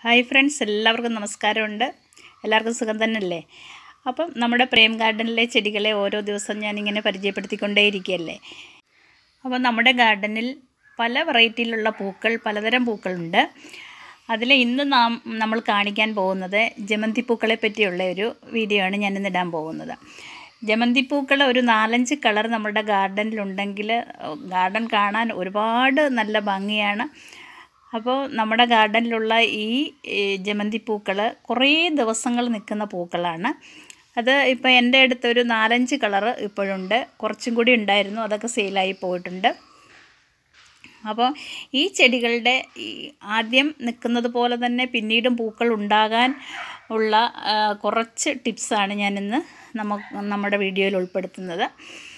hi friends എല്ലാവർക്കും നമസ്കാരമുണ്ട് എല്ലാവർക്കും സുഖം തന്നെയല്ലേ അപ്പം നമ്മുടെ പ്രേം ഗാർഡനിലെ ചെടികളെ ഓരോ ദിവസം ഞാനിങ്ങനെ പരിചയപ്പെടുത്തിക്കൊണ്ടേയിരിക്കുകയല്ലേ അപ്പോൾ നമ്മുടെ ഗാർഡനിൽ പല വെറൈറ്റിയിലുള്ള പൂക്കൾ പലതരം പൂക്കളുണ്ട് അതിൽ ഇന്ന് നാം നമ്മൾ കാണിക്കാൻ പോകുന്നത് ജമന്തി പൂക്കളെ പറ്റിയുള്ള ഒരു വീഡിയോ ആണ് ഞാനിന്ന് ഇടാൻ പോകുന്നത് ജമന്തി പൂക്കൾ ഒരു നാലഞ്ച് കളർ നമ്മുടെ ഗാർഡനിലുണ്ടെങ്കിൽ ഗാർഡൻ കാണാൻ ഒരുപാട് നല്ല ഭംഗിയാണ് അപ്പോൾ നമ്മുടെ ഗാർഡനിലുള്ള ഈ ജമന്തി പൂക്കൾ കുറേ ദിവസങ്ങൾ നിൽക്കുന്ന പൂക്കളാണ് അത് ഇപ്പോൾ എൻ്റെ അടുത്ത് ഒരു നാലഞ്ച് കളറ് ഇപ്പോഴുണ്ട് കുറച്ചും കൂടി ഉണ്ടായിരുന്നു അതൊക്കെ സെയിലായി പോയിട്ടുണ്ട് അപ്പോൾ ഈ ചെടികളുടെ ഈ ആദ്യം നിൽക്കുന്നത് പോലെ തന്നെ പിന്നീടും പൂക്കൾ ഉണ്ടാകാൻ ഉള്ള കുറച്ച് ടിപ്സാണ് ഞാനിന്ന് നമുക്ക് നമ്മുടെ വീഡിയോയിൽ ഉൾപ്പെടുത്തുന്നത്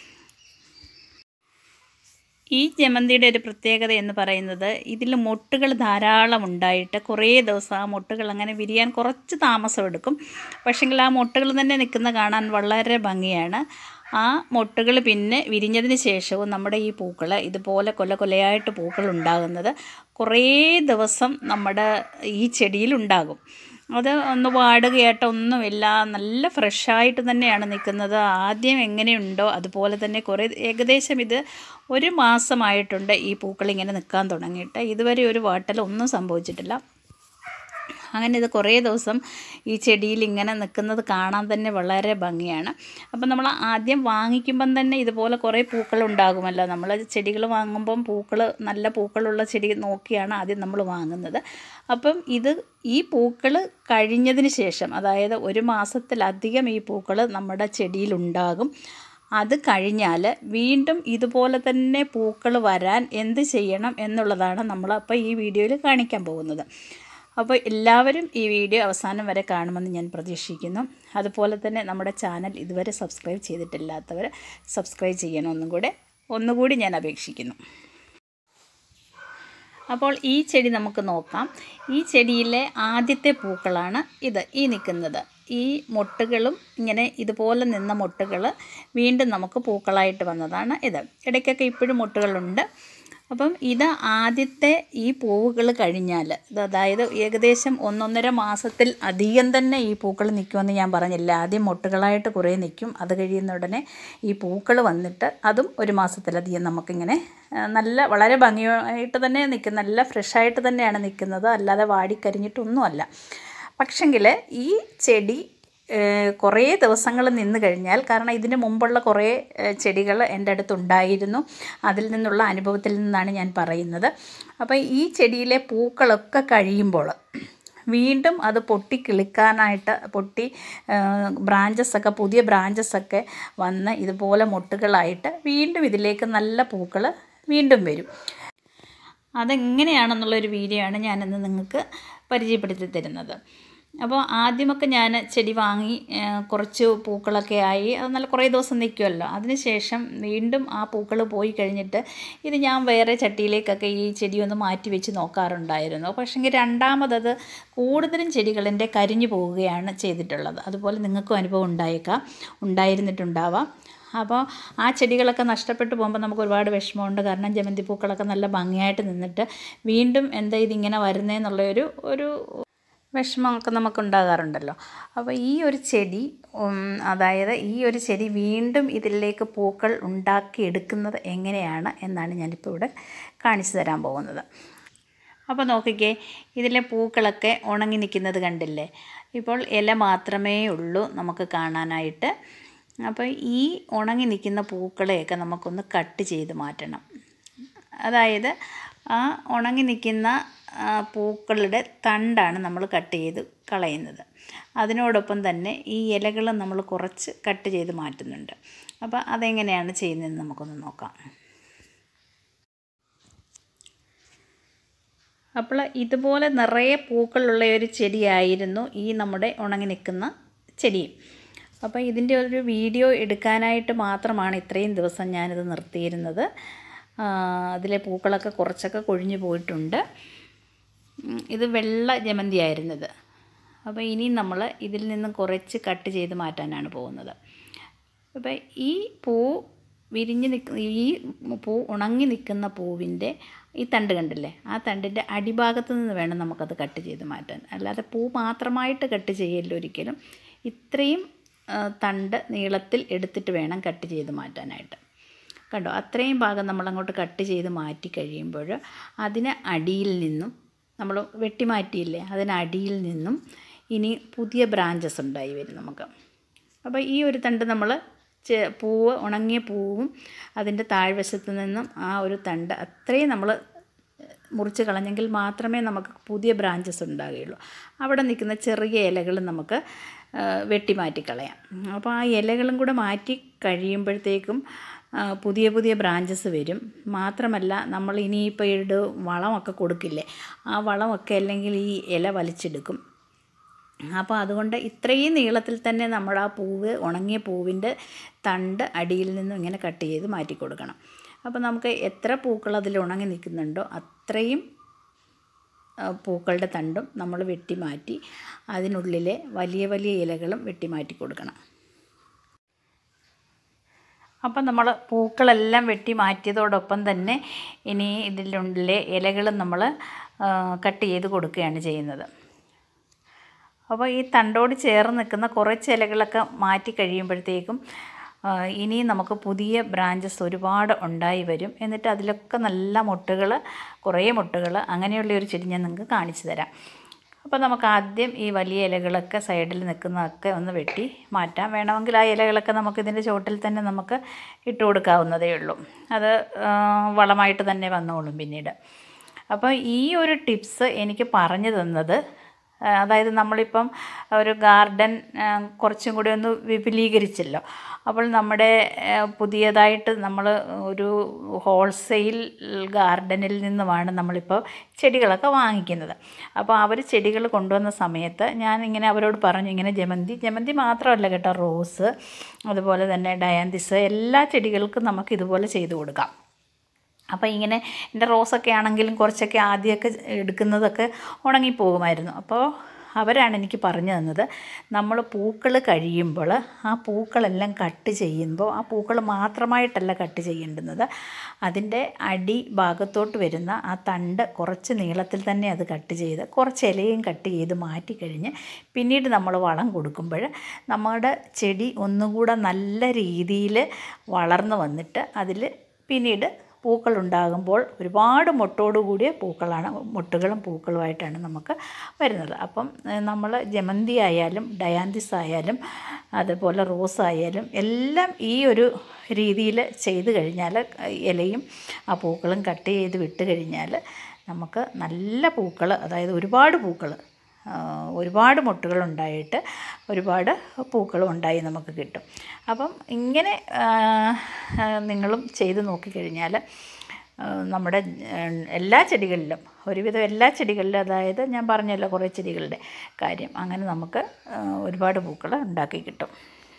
ഈ ജമന്തിയുടെ ഒരു പ്രത്യേകത എന്ന് പറയുന്നത് ഇതിൽ മൊട്ടുകൾ ധാരാളം ഉണ്ടായിട്ട് കുറേ ദിവസം ആ മൊട്ടുകൾ അങ്ങനെ വിരിയാൻ കുറച്ച് താമസം എടുക്കും പക്ഷെങ്കിൽ ആ മൊട്ടുകൾ തന്നെ നിൽക്കുന്ന കാണാൻ വളരെ ഭംഗിയാണ് ആ മൊട്ടുകൾ പിന്നെ വിരിഞ്ഞതിന് ശേഷവും നമ്മുടെ ഈ പൂക്കൾ ഇതുപോലെ കൊല കൊലയായിട്ട് പൂക്കൾ ഉണ്ടാകുന്നത് കുറേ ദിവസം നമ്മുടെ ഈ ചെടിയിൽ ഉണ്ടാകും അത് ഒന്ന് വാടുകയായിട്ട് ഒന്നുമില്ല നല്ല ഫ്രഷായിട്ട് തന്നെയാണ് നിൽക്കുന്നത് ആദ്യം എങ്ങനെയുണ്ടോ അതുപോലെ തന്നെ കുറേ ഏകദേശം ഇത് ഒരു മാസമായിട്ടുണ്ട് ഈ പൂക്കൾ ഇങ്ങനെ നിൽക്കാൻ തുടങ്ങിയിട്ട് ഇതുവരെ ഒരു വാട്ടൽ ഒന്നും സംഭവിച്ചിട്ടില്ല അങ്ങനെ ഇത് കുറേ ദിവസം ഈ ചെടിയിൽ ഇങ്ങനെ നിൽക്കുന്നത് കാണാൻ തന്നെ വളരെ ഭംഗിയാണ് അപ്പം നമ്മൾ ആദ്യം വാങ്ങിക്കുമ്പം തന്നെ ഇതുപോലെ കുറേ പൂക്കൾ ഉണ്ടാകുമല്ലോ നമ്മൾ ചെടികൾ വാങ്ങുമ്പം പൂക്കൾ നല്ല പൂക്കളുള്ള ചെടി നോക്കിയാണ് ആദ്യം നമ്മൾ വാങ്ങുന്നത് അപ്പം ഇത് ഈ പൂക്കൾ കഴിഞ്ഞതിന് ശേഷം അതായത് ഒരു മാസത്തിലധികം ഈ പൂക്കൾ നമ്മുടെ ചെടിയിലുണ്ടാകും അത് കഴിഞ്ഞാൽ വീണ്ടും ഇതുപോലെ തന്നെ പൂക്കൾ വരാൻ എന്ത് ചെയ്യണം എന്നുള്ളതാണ് നമ്മൾ അപ്പോൾ ഈ വീഡിയോയിൽ കാണിക്കാൻ പോകുന്നത് അപ്പോൾ എല്ലാവരും ഈ വീഡിയോ അവസാനം വരെ കാണുമെന്ന് ഞാൻ പ്രതീക്ഷിക്കുന്നു അതുപോലെ തന്നെ നമ്മുടെ ചാനൽ ഇതുവരെ സബ്സ്ക്രൈബ് ചെയ്തിട്ടില്ലാത്തവർ സബ്സ്ക്രൈബ് ചെയ്യണം ഒന്നും കൂടെ ഒന്നുകൂടി ഞാൻ അപേക്ഷിക്കുന്നു അപ്പോൾ ഈ ചെടി നമുക്ക് നോക്കാം ഈ ചെടിയിലെ ആദ്യത്തെ പൂക്കളാണ് ഇത് ഈ നിൽക്കുന്നത് ഈ മൊട്ടുകളും ഇങ്ങനെ ഇതുപോലെ നിന്ന മൊട്ടുകൾ വീണ്ടും നമുക്ക് പൂക്കളായിട്ട് വന്നതാണ് ഇത് ഇടയ്ക്കൊക്കെ ഇപ്പോഴും മൊട്ടുകളുണ്ട് അപ്പം ഇത് ആദ്യത്തെ ഈ പൂവുകൾ കഴിഞ്ഞാൽ അതായത് ഏകദേശം ഒന്നൊന്നര മാസത്തിൽ അധികം തന്നെ ഈ പൂക്കൾ നിൽക്കുമെന്ന് ഞാൻ പറഞ്ഞില്ല ആദ്യം മൊട്ടുകളായിട്ട് കുറേ നിൽക്കും അത് കഴിയുന്ന ഉടനെ ഈ പൂക്കൾ വന്നിട്ട് അതും ഒരു മാസത്തിലധികം നമുക്കിങ്ങനെ നല്ല വളരെ ഭംഗിയായിട്ട് തന്നെ നിൽക്കും നല്ല ഫ്രഷായിട്ട് തന്നെയാണ് നിൽക്കുന്നത് അല്ലാതെ വാടിക്കരിഞ്ഞിട്ടൊന്നുമല്ല പക്ഷെങ്കിൽ ഈ ചെടി കുറേ ദിവസങ്ങൾ നിന്ന് കഴിഞ്ഞാൽ കാരണം ഇതിന് മുമ്പുള്ള കുറേ ചെടികൾ എൻ്റെ അടുത്തുണ്ടായിരുന്നു അതിൽ നിന്നുള്ള അനുഭവത്തിൽ നിന്നാണ് ഞാൻ പറയുന്നത് അപ്പോൾ ഈ ചെടിയിലെ പൂക്കളൊക്കെ കഴിയുമ്പോൾ വീണ്ടും അത് പൊട്ടി കിളിക്കാനായിട്ട് പൊട്ടി ബ്രാഞ്ചസൊക്കെ പുതിയ ബ്രാഞ്ചസൊക്കെ വന്ന് ഇതുപോലെ മൊട്ടുകളായിട്ട് വീണ്ടും ഇതിലേക്ക് നല്ല പൂക്കൾ വീണ്ടും വരും അതെങ്ങനെയാണെന്നുള്ളൊരു വീഡിയോ ആണ് ഞാനിന്ന് നിങ്ങൾക്ക് പരിചയപ്പെടുത്തി തരുന്നത് അപ്പോൾ ആദ്യമൊക്കെ ഞാൻ ചെടി വാങ്ങി കുറച്ച് പൂക്കളൊക്കെ ആയി അത് നല്ല കുറേ ദിവസം നിൽക്കുമല്ലോ അതിനുശേഷം വീണ്ടും ആ പൂക്കൾ പോയി കഴിഞ്ഞിട്ട് ഇത് ഞാൻ വേറെ ചട്ടിയിലേക്കൊക്കെ ഈ ചെടി ഒന്ന് മാറ്റി വെച്ച് നോക്കാറുണ്ടായിരുന്നു പക്ഷേങ്കിൽ രണ്ടാമതത് കൂടുതലും ചെടികളെൻ്റെ കരിഞ്ഞു പോവുകയാണ് ചെയ്തിട്ടുള്ളത് അതുപോലെ നിങ്ങൾക്കും അനുഭവം ഉണ്ടായേക്കാം ഉണ്ടായിരുന്നിട്ടുണ്ടാവാം അപ്പോൾ ആ ചെടികളൊക്കെ നഷ്ടപ്പെട്ടു പോകുമ്പോൾ നമുക്ക് ഒരുപാട് വിഷമമുണ്ട് കാരണം ജമന്തി പൂക്കളൊക്കെ നല്ല ഭംഗിയായിട്ട് നിന്നിട്ട് വീണ്ടും എന്താ ഇതിങ്ങനെ വരുന്നതെന്നുള്ളൊരു ഒരു വിഷമമൊക്കെ നമുക്കുണ്ടാകാറുണ്ടല്ലോ അപ്പോൾ ഈ ഒരു ചെടി അതായത് ഈ ഒരു ചെടി വീണ്ടും ഇതിലേക്ക് പൂക്കൾ ഉണ്ടാക്കിയെടുക്കുന്നത് എങ്ങനെയാണ് എന്നാണ് ഞാനിപ്പോൾ ഇവിടെ കാണിച്ചു തരാൻ പോകുന്നത് അപ്പോൾ നോക്കിക്കേ ഇതിലെ പൂക്കളൊക്കെ ഉണങ്ങി നിൽക്കുന്നത് കണ്ടില്ലേ ഇപ്പോൾ ഇല മാത്രമേ ഉള്ളൂ നമുക്ക് കാണാനായിട്ട് അപ്പോൾ ഈ ഉണങ്ങി നിൽക്കുന്ന പൂക്കളെയൊക്കെ നമുക്കൊന്ന് കട്ട് ചെയ്ത് മാറ്റണം അതായത് ആ ഉണങ്ങി നിൽക്കുന്ന പൂക്കളുടെ തണ്ടാണ് നമ്മൾ കട്ട് ചെയ്ത് കളയുന്നത് അതിനോടൊപ്പം തന്നെ ഈ ഇലകൾ നമ്മൾ കുറച്ച് കട്ട് ചെയ്ത് മാറ്റുന്നുണ്ട് അപ്പോൾ അതെങ്ങനെയാണ് ചെയ്യുന്നതെന്ന് നമുക്കൊന്ന് നോക്കാം അപ്പോൾ ഇതുപോലെ നിറയെ പൂക്കളുള്ള ഒരു ചെടിയായിരുന്നു ഈ നമ്മുടെ ഉണങ്ങി നിൽക്കുന്ന ചെടി അപ്പോൾ ഇതിൻ്റെ ഒരു വീഡിയോ എടുക്കാനായിട്ട് മാത്രമാണ് ഇത്രയും ദിവസം ഞാനിത് നിർത്തിയിരുന്നത് അതിലെ പൂക്കളൊക്കെ കുറച്ചൊക്കെ കൊഴിഞ്ഞു പോയിട്ടുണ്ട് ഇത് വെള്ള ജമന്തി ആയിരുന്നത് അപ്പോൾ ഇനി നമ്മൾ ഇതിൽ നിന്നും കുറച്ച് കട്ട് ചെയ്ത് മാറ്റാനാണ് പോകുന്നത് അപ്പോൾ ഈ പൂ വിരിഞ്ഞ് നിൽക്കുന്ന ഈ പൂ ഉണങ്ങി നിൽക്കുന്ന പൂവിൻ്റെ ഈ തണ്ട് കണ്ടില്ലേ ആ തണ്ടിൻ്റെ അടിഭാഗത്ത് നിന്ന് വേണം നമുക്കത് കട്ട് ചെയ്ത് മാറ്റാൻ അല്ലാതെ പൂ മാത്രമായിട്ട് കട്ട് ചെയ്യല്ല ഒരിക്കലും ഇത്രയും ആ, തണ്ട് നീളത്തിൽ എടുത്തിട്ട് വേണം കട്ട് ചെയ്ത് മാറ്റാനായിട്ട് കണ്ടോ അത്രയും ഭാഗം നമ്മളങ്ങോട്ട് കട്ട് ചെയ്ത് മാറ്റി കഴിയുമ്പോൾ അതിന് അടിയിൽ നിന്നും നമ്മൾ വെട്ടി മാറ്റിയില്ലേ അതിന് അടിയിൽ നിന്നും ഇനി പുതിയ ബ്രാഞ്ചസ് ഉണ്ടായി വരും നമുക്ക് അപ്പോൾ ഈ ഒരു തണ്ട് നമ്മൾ ചെ- പൂവ് ഉണങ്ങിയ പൂവും അതിൻ്റെ താഴ്വശത്ത് നിന്നും ആ ഒരു തണ്ട് അത്രയും നമ്മൾ മുറിച്ച് കളഞ്ഞെങ്കിൽ മാത്രമേ നമുക്ക് പുതിയ ബ്രാഞ്ചസ് ഉണ്ടാകുകയുള്ളൂ അവിടെ നിൽക്കുന്ന ചെറിയ ഇലകൾ നമുക്ക് ആ, വെട്ടി മാറ്റിക്കളയാം അപ്പോൾ ആ ഇലകളും കൂടെ മാറ്റി കഴിയുമ്പോഴത്തേക്കും ആ, പുതിയ പുതിയ ബ്രാഞ്ചസ് വരും മാത്രമല്ല നമ്മൾ ഇനിയിപ്പോൾ ഇട് വളമൊക്കെ കൊടുക്കില്ലേ ആ വളമൊക്കെ അല്ലെങ്കിൽ ഈ ഇല വലിച്ചെടുക്കും അപ്പോൾ അതുകൊണ്ട് ഇത്രയും നീളത്തിൽ തന്നെ നമ്മൾ ആ പൂവ് ഉണങ്ങിയ പൂവിൻ്റെ തണ്ട് അടിയിൽ നിന്നും ഇങ്ങനെ കട്ട് ചെയ്ത് മാറ്റി കൊടുക്കണം അപ്പോൾ നമുക്ക് എത്ര പൂക്കൾ അതിൽ ഉണങ്ങി നിൽക്കുന്നുണ്ടോ അത്രയും ആ, പൂക്കളുടെ തണ്ടും നമ്മൾ വെട്ടി മാറ്റി അതിനുള്ളിലെ വലിയ വലിയ ഇലകളും വെട്ടി മാറ്റി കൊടുക്കണം അപ്പം നമ്മൾ പൂക്കളെല്ലാം വെട്ടി മാറ്റിയതോടൊപ്പം തന്നെ ഇനി ഇതിലുള്ളിലെ ഇലകളും നമ്മൾ കട്ട് ചെയ്ത് കൊടുക്കുകയാണ് ചെയ്യുന്നത് അപ്പോൾ ഈ തണ്ടോട് ചേർന്ന് നിൽക്കുന്ന കുറച്ച് ഇലകളൊക്കെ മാറ്റി കഴിയുമ്പോഴത്തേക്കും ആ, ഇനിയും നമുക്ക് പുതിയ ബ്രാഞ്ചസ് ഒരുപാട് ഉണ്ടായി വരും എന്നിട്ട് അതിലൊക്കെ നല്ല മുട്ടുകൾ കുറേ മുട്ടുകൾ അങ്ങനെയുള്ള ഒരു ചെടി ഞാൻ നിങ്ങൾക്ക് കാണിച്ചു തരാം അപ്പോൾ നമുക്ക് ആദ്യം ഈ വലിയ ഇലകളൊക്കെ സൈഡിൽ നിൽക്കുന്നതൊക്കെ ഒന്ന് വെട്ടി മാറ്റാം വേണമെങ്കിൽ ആ ഇലകളൊക്കെ നമുക്ക് ഇതിൻ്റെ ചോട്ടിൽ തന്നെ നമുക്ക് ഇട്ട് കൊടുക്കാവുന്നതേ ഉള്ളൂ അത് ആ, വളമായിട്ട് തന്നെ വന്നോളും പിന്നീട് അപ്പോൾ ഈ ഒരു ടിപ്സ് എനിക്ക് പറഞ്ഞു തന്നത് ആ, അതായത് നമ്മളിപ്പം ഒരു ഗാർഡൻ ആ, കുറച്ചും കൂടി ഒന്ന് വിപുലീകരിച്ചല്ലോ അപ്പോൾ നമ്മുടെ ആ, പുതിയതായിട്ട് നമ്മൾ ഒരു ഹോൾസെയിൽ ഗാർഡനിൽ നിന്നുമാണ് നമ്മളിപ്പോൾ ചെടികളൊക്കെ വാങ്ങിക്കുന്നത് അപ്പോൾ അവർ ചെടികൾ കൊണ്ടുവന്ന സമയത്ത് ഞാൻ ഇങ്ങനെ അവരോട് പറഞ്ഞു ഇങ്ങനെ ജമന്തി ജമന്തി മാത്രമല്ല കേട്ടോ റോസ് അതുപോലെ തന്നെ ഡയാന്തിസ് എല്ലാ ചെടികൾക്കും നമുക്ക് ഇതുപോലെ ചെയ്തു കൊടുക്കാം അപ്പോൾ ഇങ്ങനെ എൻ്റെ റോസൊക്കെ ആണെങ്കിലും കുറച്ചൊക്കെ ആദ്യമൊക്കെ എടുക്കുന്നതൊക്കെ ഉണങ്ങിപ്പോകുമായിരുന്നു അപ്പോൾ അവരാണ് എനിക്ക് പറഞ്ഞു തന്നത് നമ്മൾ പൂക്കൾ കഴിയുമ്പോൾ ആ പൂക്കളെല്ലാം കട്ട് ചെയ്യുമ്പോൾ ആ പൂക്കൾ മാത്രമായിട്ടല്ല കട്ട് ചെയ്യേണ്ടുന്നത് അതിൻ്റെ അടി ഭാഗത്തോട്ട് വരുന്ന ആ തണ്ട് കുറച്ച് നീളത്തിൽ തന്നെ അത് കട്ട് ചെയ്ത് കുറച്ച് ഇലയും കട്ട് ചെയ്ത് മാറ്റി കഴിഞ്ഞ് പിന്നീട് നമ്മൾ വളം കൊടുക്കുമ്പോൾ നമ്മുടെ ചെടി ഒന്നുകൂടെ നല്ല രീതിയിൽ വളർന്നു വന്നിട്ട് അതിൽ പിന്നീട് പൂക്കളുണ്ടാകുമ്പോൾ ഒരുപാട് മൊട്ടോടു കൂടിയ പൂക്കളാണ് മൊട്ടുകളും പൂക്കളുമായിട്ടാണ് നമുക്ക് വരുന്നത് അപ്പം നമ്മൾ ജമന്തി ആയാലും ഡയാന്തിസ് ആയാലും അതുപോലെ റോസ് ആയാലും എല്ലാം ഈ ഒരു രീതിയിൽ ചെയ്ത് കഴിഞ്ഞാൽ ഇലയും ആ പൂക്കളും കട്ട് ചെയ്ത് വിട്ട് കഴിഞ്ഞാൽ നമുക്ക് നല്ല പൂക്കൾ അതായത് ഒരുപാട് പൂക്കൾ ഒരുപാട് മുട്ടുകളുണ്ടായിട്ട് ഒരുപാട് പൂക്കളും ഉണ്ടായി നമുക്ക് കിട്ടും അപ്പം ഇങ്ങനെ ആ, ആ, നിങ്ങളും ചെയ്ത് നോക്കിക്കഴിഞ്ഞാൽ ആ, നമ്മുടെ ആ, എല്ലാ ചെടികളിലും ഒരുവിധം എല്ലാ ചെടികളിലും അതായത് ഞാൻ പറഞ്ഞല്ലോ കുറേ ചെടികളുടെ കാര്യം അങ്ങനെ നമുക്ക് ആ, ഒരുപാട് പൂക്കൾ ഉണ്ടാക്കി കിട്ടും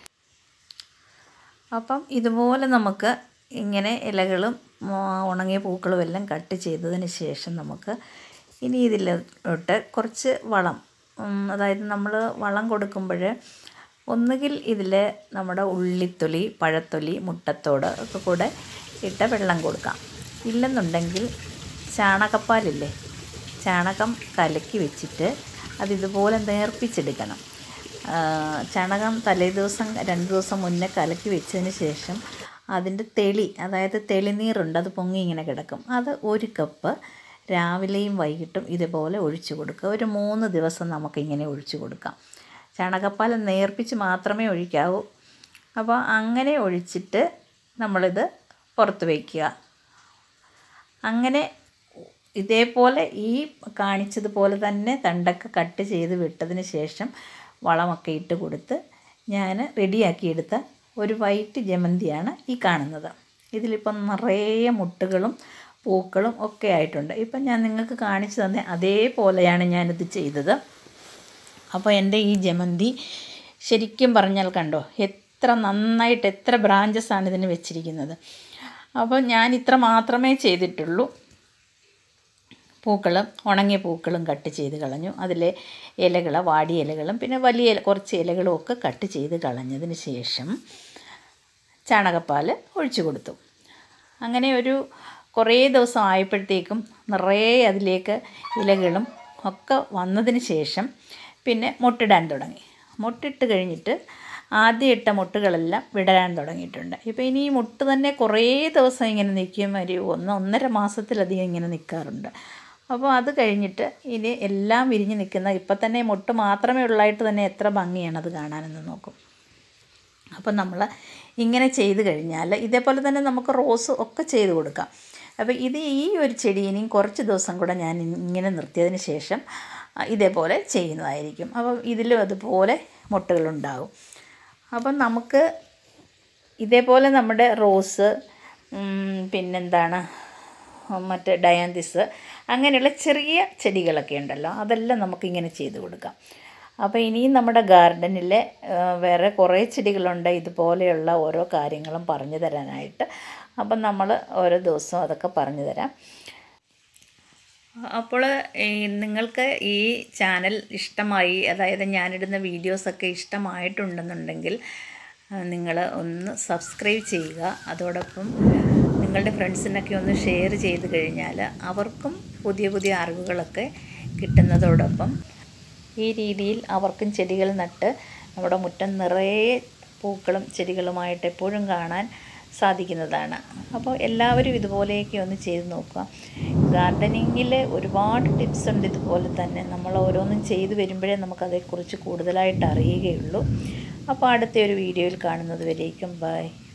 അപ്പം ഇതുപോലെ നമുക്ക് ഇങ്ങനെ ഇലകളും ആ, ഉണങ്ങിയ പൂക്കളും എല്ലാം കട്ട് ചെയ്തതിന് ശേഷം നമുക്ക് ഇനി ഇതിലോട്ട് കുറച്ച് വളം ഉം, അതായത് നമ്മൾ വളം കൊടുക്കുമ്പോൾ ഒന്നുകിൽ ഇതിൽ നമ്മുടെ ഉള്ളിത്തൊലി പഴത്തൊലി മുട്ടത്തോട് ഒക്കെ കൂടെ ഇട്ട വെള്ളം കൊടുക്കാം ഇല്ലെന്നുണ്ടെങ്കിൽ ചാണകപ്പാലില്ലേ ചാണകം കലക്കി വെച്ചിട്ട് അത് ഇതുപോലെ നേർപ്പിച്ചെടുക്കണം ആ, ചാണകം തലേ ദിവസം രണ്ട് ദിവസം മുന്നേ കലക്കി വെച്ചതിന് ശേഷം അതിൻ്റെ തെളി അതായത് തെളിനീറുണ്ട് അത് പൊങ്ങി ഇങ്ങനെ കിടക്കും അത് ഒരു കപ്പ് രാവിലെയും വൈകിട്ടും ഇതുപോലെ ഒഴിച്ചു കൊടുക്കുക ഒരു മൂന്ന് ദിവസം നമുക്കിങ്ങനെ ഒഴിച്ചു കൊടുക്കാം ചാണകപ്പാൽ നേർപ്പിച്ച് മാത്രമേ ഒഴിക്കാവൂ അപ്പോൾ അങ്ങനെ ഒഴിച്ചിട്ട് നമ്മളിത് പുറത്ത് വയ്ക്കുക അങ്ങനെ ഇതേപോലെ ഈ കാണിച്ചതുപോലെ തന്നെ തണ്ടൊക്കെ കട്ട് ചെയ്ത് വിട്ടതിന് ശേഷം വളമൊക്കെ ഇട്ട് കൊടുത്ത് ഞാൻ റെഡിയാക്കിയെടുത്ത ഒരു വൈറ്റ് ജമന്തിയാണ് ഈ കാണുന്നത് ഇതിലിപ്പം നിറയെ മുട്ടുകളും പൂക്കളും ഒക്കെ ആയിട്ടുണ്ട് ഇപ്പം ഞാൻ നിങ്ങൾക്ക് കാണിച്ചു തന്നെ അതേപോലെയാണ് ഞാനിത് ചെയ്തത് അപ്പോൾ എൻ്റെ ഈ ജമന്തി ശരിക്കും പറഞ്ഞാൽ കണ്ടോ എത്ര നന്നായിട്ട് എത്ര ബ്രാഞ്ചസ് ആണ് ഇതിന് വെച്ചിരിക്കുന്നത് അപ്പോൾ ഞാൻ ഇത്ര മാത്രമേ ചെയ്തിട്ടുള്ളൂ പൂക്കളും ഉണങ്ങിയ പൂക്കളും കട്ട് ചെയ്ത് കളഞ്ഞു അതിലെ ഇലകൾ വാടിയ ഇലകളും പിന്നെ വലിയ ഇല കുറച്ച് ഇലകളും ഒക്കെ കട്ട് ചെയ്ത് കളഞ്ഞതിന് ശേഷം ചാണകപ്പാൽ ഒഴിച്ചു കൊടുത്തു അങ്ങനെ ഒരു കുറേ ദിവസം ആയപ്പോഴത്തേക്കും നിറയെ അതിലേക്ക് ഇലകളും ഒക്കെ വന്നതിന് ശേഷം പിന്നെ മുട്ടിടാൻ തുടങ്ങി മുട്ടിട്ട് കഴിഞ്ഞിട്ട് ആദ്യം ഇട്ട മുട്ടുകളെല്ലാം വിടരാൻ തുടങ്ങിയിട്ടുണ്ട് ഇപ്പോൾ ഇനി ഈ മുട്ട് തന്നെ കുറേ ദിവസം ഇങ്ങനെ നിൽക്കും ഒരു ഒന്ന് ഒന്നര മാസത്തിലധികം ഇങ്ങനെ നിൽക്കാറുണ്ട് അപ്പോൾ അത് കഴിഞ്ഞിട്ട് ഇനി എല്ലാം വിരിഞ്ഞ് നിൽക്കുന്ന ഇപ്പം തന്നെ മുട്ട് മാത്രമേ ഉള്ളായിട്ട് തന്നെ എത്ര ഭംഗിയാണ് അത് കാണാനെന്ന് നോക്കും അപ്പം നമ്മൾ ഇങ്ങനെ ചെയ്ത് കഴിഞ്ഞാൽ ഇതേപോലെ തന്നെ നമുക്ക് റോസ് ഒക്കെ ചെയ്ത് കൊടുക്കാം അപ്പോൾ ഇത് ഈ ഒരു ചെടി ഇനിയും കുറച്ച് ദിവസം കൂടെ ഞാൻ ഇങ്ങനെ നിർത്തിയതിന് ശേഷം ആ, ഇതേപോലെ ചെയ്യുന്നതായിരിക്കും അപ്പം ഇതിലും അതുപോലെ മുട്ടകളുണ്ടാകും അപ്പം നമുക്ക് ഇതേപോലെ നമ്മുടെ റോസ് ഉം, പിന്നെന്താണ് മറ്റേ ഡയാന്തിസ് അങ്ങനെയുള്ള ചെറിയ ചെടികളൊക്കെ ഉണ്ടല്ലോ അതെല്ലാം നമുക്കിങ്ങനെ ചെയ്ത് കൊടുക്കാം അപ്പോൾ ഇനിയും നമ്മുടെ ഗാർഡനിൽ വേറെ കുറേ ചെടികളുണ്ട് ഇതുപോലെയുള്ള ഓരോ കാര്യങ്ങളും പറഞ്ഞു തരാനായിട്ട് അപ്പം നമ്മൾ ഓരോ ദിവസവും അതൊക്കെ പറഞ്ഞു തരാം അപ്പോൾ ഈ നിങ്ങൾക്ക് ഈ ചാനൽ ഇഷ്ടമായി അതായത് ഞാനിടുന്ന വീഡിയോസൊക്കെ ഇഷ്ടമായിട്ടുണ്ടെന്നുണ്ടെങ്കിൽ നിങ്ങൾ ഒന്ന് സബ്സ്ക്രൈബ് ചെയ്യുക അതോടൊപ്പം നിങ്ങളുടെ ഫ്രണ്ട്സിനൊക്കെ ഒന്ന് ഷെയർ ചെയ്ത് കഴിഞ്ഞാൽ അവർക്കും പുതിയ പുതിയ അറിവുകളൊക്കെ കിട്ടുന്നതോടൊപ്പം ഈ രീതിയിൽ അവർക്കും ചെടികൾ നട്ട് നമ്മുടെ മുറ്റം നിറയെ പൂക്കളും ചെടികളുമായിട്ട് എപ്പോഴും കാണാൻ സാധിക്കുന്നതാണ് അപ്പോൾ എല്ലാവരും ഇതുപോലെയൊക്കെ ഒന്ന് ചെയ്ത് നോക്കുക ഗാർഡനിങ്ങിൽ ഒരുപാട് ടിപ്സ് ഉണ്ട് ഇതുപോലെ തന്നെ നമ്മൾ ഓരോന്നും ചെയ്തു വരുമ്പോഴേ നമുക്കതേക്കുറിച്ച് കൂടുതലായിട്ട് അറിയുകയുള്ളൂ അപ്പോൾ അടുത്ത ഒരു വീഡിയോയിൽ കാണുന്നത് വരേക്കും ബൈ